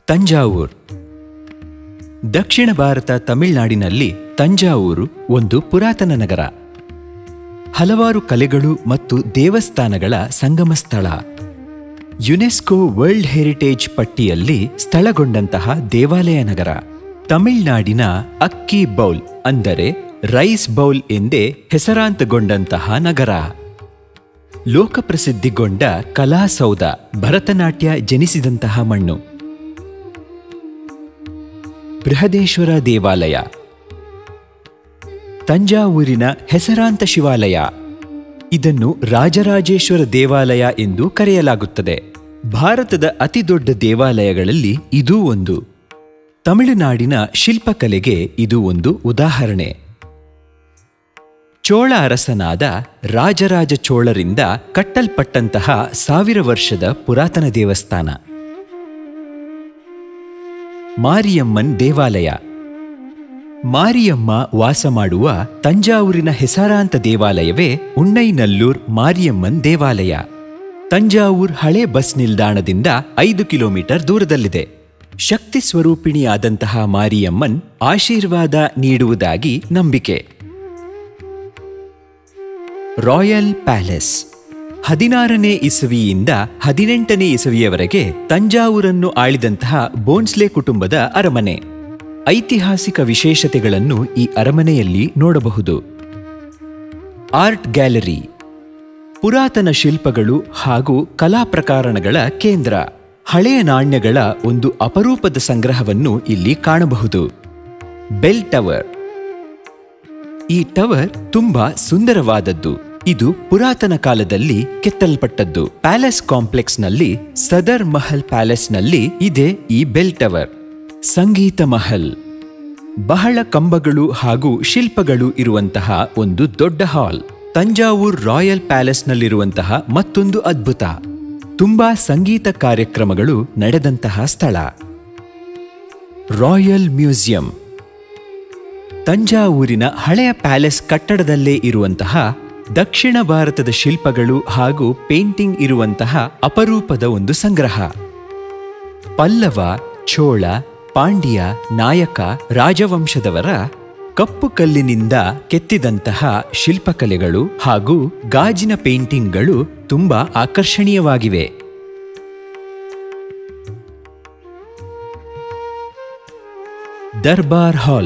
ತಂಜಾವೂರ್ ದಕ್ಷಿಣ ಭಾರತ ತಮಿಳುನಾಡಿನಲ್ಲಿ ತಂಜಾವೂರು ಒಂದು ಪುರಾತನ ನಗರ ಹಲವಾರು ಕಲೆಗಳು ಮತ್ತು ದೇವಸ್ಥಾನಗಳ ಸಂಗಮ ಸ್ಥಳ ಯುನೆಸ್ಕೋ ವರ್ಲ್ಡ್ ಹೆರಿಟೇಜ್ ಪಟ್ಟಿಯಲ್ಲಿ ಸ್ಥಳಗೊಂಡಂತಹ ದೇವಾಲಯ ನಗರ ತಮಿಳುನಾಡಿನ ಅಕ್ಕಿ ಬೌಲ್ ಅಂದರೆ ರೈಸ್ ಬೌಲ್ ಎಂದೇ ಹೆಸರಾಂತಗೊಂಡಂತಹ ನಗರ ಲೋಕಪ್ರಸಿದ್ಧಿಗೊಂಡ ಕಲಾಸೌಧ ಭರತನಾಟ್ಯ ಜನಿಸಿದಂತಹ ಮಣ್ಣು ಬೃಹದೇಶ್ವರ ದೇವಾಲಯ ತಂಜಾವೂರಿನ ಹೆಸರಾಂತ ಶಿವಾಲಯ ಇದನ್ನು ರಾಜರಾಜೇಶ್ವರ ದೇವಾಲಯ ಎಂದು ಕರೆಯಲಾಗುತ್ತದೆ ಭಾರತದ ಅತಿದೊಡ್ಡ ದೇವಾಲಯಗಳಲ್ಲಿ ಇದೂ ಒಂದು ತಮಿಳುನಾಡಿನ ಶಿಲ್ಪಕಲೆಗೆ ಇದು ಒಂದು ಉದಾಹರಣೆ ಚೋಳ ಅರಸನಾದ ರಾಜರಾಜ ಚೋಳರಿಂದ ಕಟ್ಟಲ್ಪಟ್ಟಂತಹ ಸಾವಿರ ವರ್ಷದ ಪುರಾತನ ದೇವಸ್ಥಾನ ಮಾರಿಯಮ್ಮನ್ ದೇವಾಲಯ ಮಾರಿಯಮ್ಮ ವಾಸ ಮಾಡುವ ತಂಜಾವೂರಿನ ಹೆಸರಾಂತ ದೇವಾಲಯವೇ ಉಣ್ಣೈನಲ್ಲೂರ್ ಮಾರಿಯಮ್ಮನ್ ದೇವಾಲಯ ತಂಜಾವೂರ್ ಹಳೆ ಬಸ್ ನಿಲ್ದಾಣದಿಂದ ಐದು ಕಿಲೋಮೀಟರ್ ದೂರದಲ್ಲಿದೆ ಶಕ್ತಿ ಸ್ವರೂಪಿಣಿಯಾದಂತಹ ಮಾರಿಯಮ್ಮನ್ ಆಶೀರ್ವಾದ ನೀಡುವುದಾಗಿ ನಂಬಿಕೆ ರಾಯಲ್ ಪ್ಯಾಲೇಸ್ ಹದಿನಾರನೇ ಇಸವಿಯಿಂದ ಹದಿನೆಂಟನೇ ಇಸವಿಯವರೆಗೆ ತಂಜಾವೂರನ್ನು ಆಳಿದಂತಹ ಬೋನ್ಸ್ಲೆ ಕುಟುಂಬದ ಅರಮನೆ ಐತಿಹಾಸಿಕ ವಿಶೇಷತೆಗಳನ್ನು ಈ ಅರಮನೆಯಲ್ಲಿ ನೋಡಬಹುದು ಆರ್ಟ್ ಗ್ಯಾಲರಿ ಪುರಾತನ ಶಿಲ್ಪಗಳು ಹಾಗೂ ಕಲಾ ಪ್ರಕಾರಣಗಳ ಕೇಂದ್ರ ಹಳೆಯ ನಾಣ್ಯಗಳ ಒಂದು ಅಪರೂಪದ ಸಂಗ್ರಹವನ್ನು ಇಲ್ಲಿ ಕಾಣಬಹುದು ಬೆಲ್ ಟವರ್ ಈ ಟವರ್ ತುಂಬಾ ಸುಂದರವಾದದ್ದು ಇದು ಪುರಾತನ ಕಾಲದಲ್ಲಿ ಕೆತ್ತಲ್ಪಟ್ಟದ್ದು ಪ್ಯಾಲೇಸ್ ಕಾಂಪ್ಲೆಕ್ಸ್ನಲ್ಲಿ ಸದರ್ ಮಹಲ್ ಪ್ಯಾಲೇಸ್ನಲ್ಲಿ ಇದೆ ಈ ಬೆಲ್ ಟವರ್ ಸಂಗೀತ ಮಹಲ್ ಬಹಳ ಕಂಬಗಳು ಹಾಗೂ ಶಿಲ್ಪಗಳು ಇರುವಂತಹ ಒಂದು ದೊಡ್ಡ ಹಾಲ್ ತಂಜಾವೂರ್ ರಾಯಲ್ ಪ್ಯಾಲೇಸ್ನಲ್ಲಿರುವಂತಹ ಮತ್ತೊಂದು ಅದ್ಭುತ ತುಂಬಾ ಸಂಗೀತ ಕಾರ್ಯಕ್ರಮಗಳು ನಡೆದಂತಹ ಸ್ಥಳ ರಾಯಲ್ ಮ್ಯೂಸಿಯಂ ತಂಜಾವೂರಿನ ಹಳೆಯ ಪ್ಯಾಲೇಸ್ ಕಟ್ಟಡದಲ್ಲೇ ಇರುವಂತಹ ದಕ್ಷಿಣ ಭಾರತದ ಶಿಲ್ಪಗಳು ಹಾಗೂ ಪೇಂಟಿಂಗ್ ಇರುವಂತಹ ಅಪರೂಪದ ಒಂದು ಸಂಗ್ರಹ ಪಲ್ಲವ ಚೋಳ ಪಾಂಡ್ಯ ನಾಯಕ ರಾಜವಂಶದವರ ಕಪ್ಪು ಕಲ್ಲಿನಿಂದ ಕೆತ್ತಿದಂತಹ ಶಿಲ್ಪಕಲೆಗಳು ಹಾಗೂ ಗಾಜಿನ ಪೇಂಟಿಂಗ್ಗಳು ತುಂಬಾ ಆಕರ್ಷಣೀಯವಾಗಿವೆ Darbar hall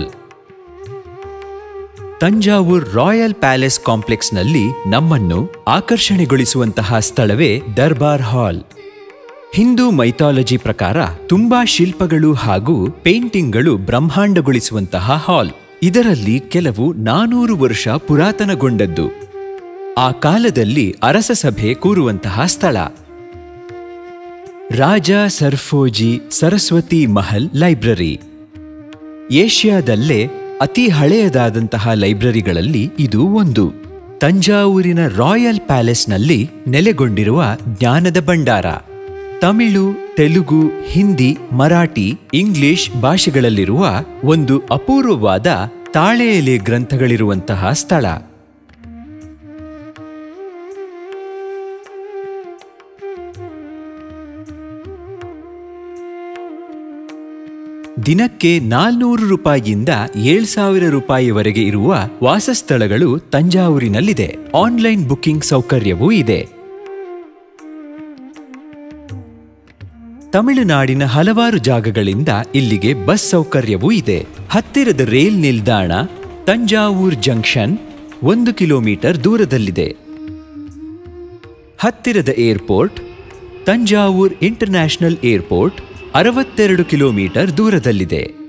Thanjavur royal palace ಕಾಂಪ್ಲೆಕ್ಸ್ನಲ್ಲಿ ನಮ್ಮನ್ನು ಆಕರ್ಷಣೆಗೊಳಿಸುವಂತಹ ಸ್ಥಳವೇ ದರ್ಬಾರ್ ಹಾಲ್ ಹಿಂದೂ ಮೈಥಾಲಜಿ ಪ್ರಕಾರ ತುಂಬಾ ಶಿಲ್ಪಗಳು ಹಾಗೂ ಪೇಂಟಿಂಗ್ಗಳು ಬ್ರಹ್ಮಾಂಡಗೊಳಿಸುವಂತಹ ಹಾಲ್ ಇದರಲ್ಲಿ ಕೆಲವು ನಾನೂರು ವರ್ಷ ಪುರಾತನಗೊಂಡದ್ದು ಆ ಕಾಲದಲ್ಲಿ ಅರಸ ಸಭೆ ಕೂರುವಂತಹ ಸ್ಥಳ ರಾಜ ಸರ್ಫೋಜಿ ಸರಸ್ವತಿ ಮಹಲ್ ಲೈಬ್ರರಿ ಏಷ್ಯಾದಲ್ಲೇ ಅತಿ ಹಳೆಯದಾದಂತಹ ಲೈಬ್ರರಿಗಳಲ್ಲಿ ಇದು ಒಂದು ತಂಜಾವೂರಿನ ರಾಯಲ್ ಪ್ಯಾಲೇಸ್ನಲ್ಲಿ ನೆಲೆಗೊಂಡಿರುವ ಜ್ಞಾನದ ಭಂಡಾರ ತಮಿಳು ತೆಲುಗು ಹಿಂದಿ ಮರಾಠಿ ಇಂಗ್ಲಿಷ್ ಭಾಷೆಗಳಲ್ಲಿರುವ ಒಂದು ಅಪೂರ್ವವಾದ ತಾಳೆ ಎಲೆ ಗ್ರಂಥಗಳಿರುವಂತಹ ಸ್ಥಳ ದಿನಕ್ಕೆ ನಾಲ್ನೂರು ರೂಪಾಯಿಯಿಂದ ಏಳು ಸಾವಿರ ರೂಪಾಯಿವರೆಗೆ ಇರುವ ವಾಸಸ್ಥಳಗಳು ತಂಜಾವೂರಿನಲ್ಲಿದೆ ಆನ್ಲೈನ್ ಬುಕಿಂಗ್ ಸೌಕರ್ಯವೂ ಇದೆ ತಮಿಳುನಾಡಿನ ಹಲವಾರು ಜಾಗಗಳಿಂದ ಇಲ್ಲಿಗೆ ಬಸ್ ಸೌಕರ್ಯವೂ ಇದೆ ಹತ್ತಿರದ ರೈಲ್ ನಿಲ್ದಾಣ ತಂಜಾವೂರ್ ಜಂಕ್ಷನ್ ಒಂದು ಕಿಲೋಮೀಟರ್ ದೂರದಲ್ಲಿದೆ ಹತ್ತಿರದ ಏರ್ಪೋರ್ಟ್ ತಂಜಾವೂರ್ ಇಂಟರ್ನ್ಯಾಷನಲ್ ಏರ್ಪೋರ್ಟ್ ಅರವತ್ತೆರಡು ಕಿಲೋಮೀಟರ್ ದೂರದಲ್ಲಿದೆ